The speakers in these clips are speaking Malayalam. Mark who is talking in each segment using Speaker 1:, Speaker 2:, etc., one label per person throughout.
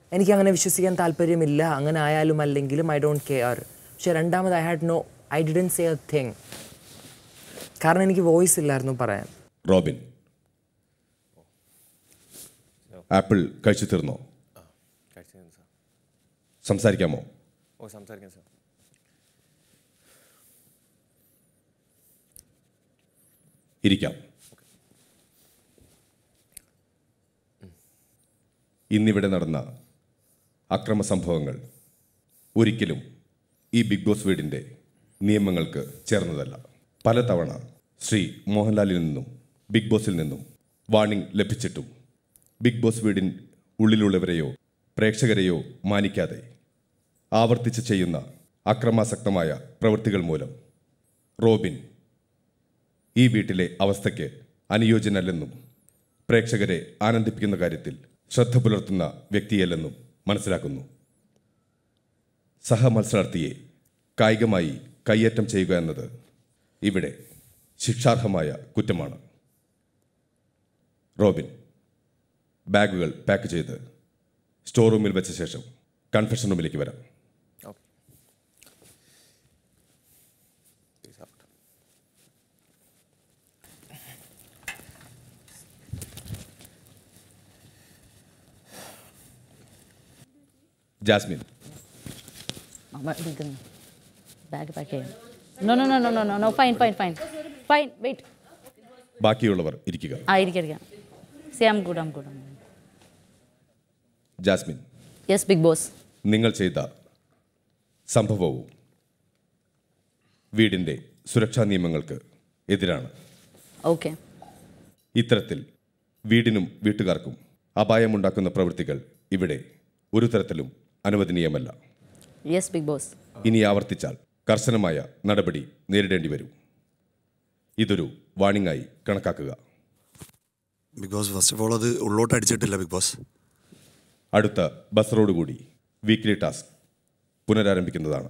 Speaker 1: എനിക്ക് അങ്ങനെ വിശ്വസിക്കാൻ താല്പര്യമില്ല അങ്ങനെ ആയാലും അല്ലെങ്കിലും ഐ ഡോണ്ട് കെയർ പക്ഷെ രണ്ടാമത് I had no I didn't say a thing കാരണം എനിക്ക് വോയിസ് ഇല്ലായിരുന്നു പറയാൻ
Speaker 2: റോബിൻ ആപ്പിൾ കഴിച്ചു തീർന്നോ
Speaker 3: കഴിച്ചു സാർ
Speaker 2: സംസാരിക്കാമോ
Speaker 3: ഓ സംസാരിക്കാം സാർ
Speaker 2: ഇരിക്കാം ഇന്നിവിടെ നടന്ന അക്രമ സംഭവങ്ങൾ ഒരിക്കലും ഈ ബിഗ് ബോസ് വീടിൻ്റെ നിയമങ്ങൾക്ക് ചേർന്നതല്ല പലതവണ ശ്രീ മോഹൻലാലിൽ നിന്നും ബിഗ് ബോസിൽ നിന്നും വാണിംഗ് ലഭിച്ചിട്ടും ബിഗ് ബോസ് വീടിൻ ഉള്ളിലുള്ളവരെയോ പ്രേക്ഷകരെയോ മാനിക്കാതെ ആവർത്തിച്ച് ചെയ്യുന്ന അക്രമാസക്തമായ പ്രവൃത്തികൾ മൂലം റോബിൻ ഈ വീട്ടിലെ അവസ്ഥയ്ക്ക് അനുയോജ്യനല്ലെന്നും പ്രേക്ഷകരെ ആനന്ദിപ്പിക്കുന്ന കാര്യത്തിൽ ശ്രദ്ധ പുലർത്തുന്ന വ്യക്തിയല്ലെന്നും മനസ്സിലാക്കുന്നു സഹമത്സരാർത്ഥിയെ കായികമായി കയ്യേറ്റം ചെയ്യുക എന്നത് ഇവിടെ ശിക്ഷാർഹമായ കുറ്റമാണ് റോബിൻ ബാഗുകൾ പാക്ക് ചെയ്ത് സ്റ്റോർ റൂമിൽ വെച്ച ശേഷം കൺഫെഷൻ റൂമിലേക്ക് വരാം
Speaker 3: ഓക്കെ പ്ലീസ് ഔട്ട്
Speaker 2: ജാസ്മിൻ
Speaker 4: അമ്മ ഇരിക്കുന്നു ബാഗ് പാക്ക് ചെയ്യാം no no no no no no no fine fine fine fine wait
Speaker 2: ബാക്കിയുള്ളവർ ഇരിക്കുക
Speaker 4: ആ ഇരിക്കാം ഇരിക്കാം see I'm good I'm good I'm
Speaker 2: Jasmine
Speaker 4: yes Big Boss
Speaker 2: നിങ്ങൾ ചെയ്ത സംഭവവും വീടിൻ്റെ സുരക്ഷാ നിയമങ്ങൾക്ക് എതിരാണ്
Speaker 4: ഓക്കെ
Speaker 2: ഇത്തരത്തിൽ വീടിനും വീട്ടുകാർക്കും അപായമുണ്ടാക്കുന്ന പ്രവൃത്തികൾ ഇവിടെ ഒരു തരത്തിലും അനുവദനീയമല്ല
Speaker 4: യെസ് ബിഗ് ബോസ്
Speaker 2: ഇനി ആവർത്തിച്ചാൽ കർശനമായ നടപടി നേരിടേണ്ടി വരും ഇതൊരു വാണിംഗായി കണക്കാക്കുക
Speaker 5: Big Boss first of all അത് ഉള്ളോട്ട് അടിച്ചിട്ടില്ല ബിഗ് ബോസ്
Speaker 2: അടുത്ത ബസറോടുകൂടി വീക്ക്ലി ടാസ്ക് പുനരാരംഭിക്കുന്നതാണ്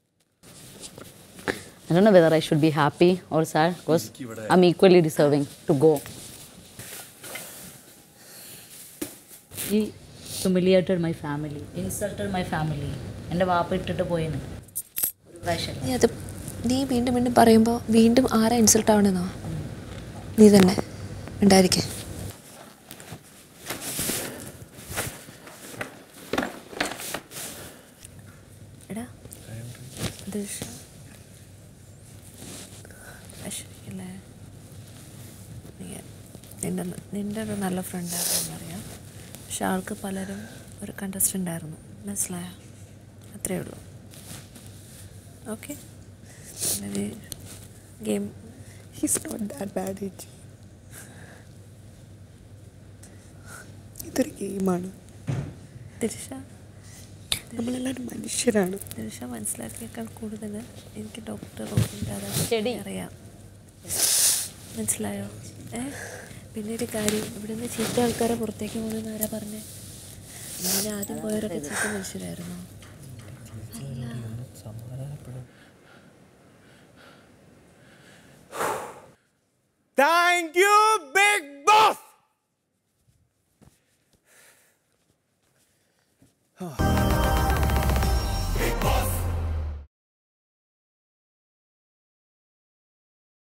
Speaker 4: I don't know whether I should be happy or sad because I'm equally deserving to go. He humiliated my family, insulted my family. എൻ്റെ വാപ്പ ഇട്ടിട്ട് പോയെന്ന് ഒരു പ്രാവശ്യം
Speaker 6: നീ അത് നീ വീണ്ടും വീണ്ടും പറയുമ്പോൾ വീണ്ടും ആരാ ഇൻസൾട്ട് ആവണെന്നോ നീ തന്നെ ഉണ്ടായിരിക്കേ എടാ ദിഷ അശ്വിനില്ലേ നീ നിൻ്റെ നിൻ്റെ ഒരു നല്ല ഫ്രണ്ടായിരുന്നു അറിയാം പക്ഷെ ആൾക്ക് പലരും ഒരു കണ്ടസ്റ്റൻ്റ് ആയിരുന്നു മനസ്സിലായോ അത്രയേ ഉള്ളൂ okay game he's not that bad it ഇതൊരു ഗെയിമാണ് ദിർഷ നമ്മളെല്ലാവരും മനുഷ്യരാണ് ദിർഷ മനസ്സിലാക്കിയേക്കാൾ കൂടുതൽ എനിക്ക് ഡോക്ടർ
Speaker 4: ചെടി.
Speaker 6: അറിയാം മനസ്സിലായോ ഏ പിന്നെ ഒരു കാര്യം ഇവിടെ നിന്ന് ചീത്ത ആൾക്കാരെ പുറത്തേക്ക് പോകുന്ന ആരാ പറഞ്ഞേ ഇങ്ങനെ ആദ്യം പോയവരൊക്കെ ചീത്ത മനുഷ്യരായിരുന്നു
Speaker 3: താങ്ക് യു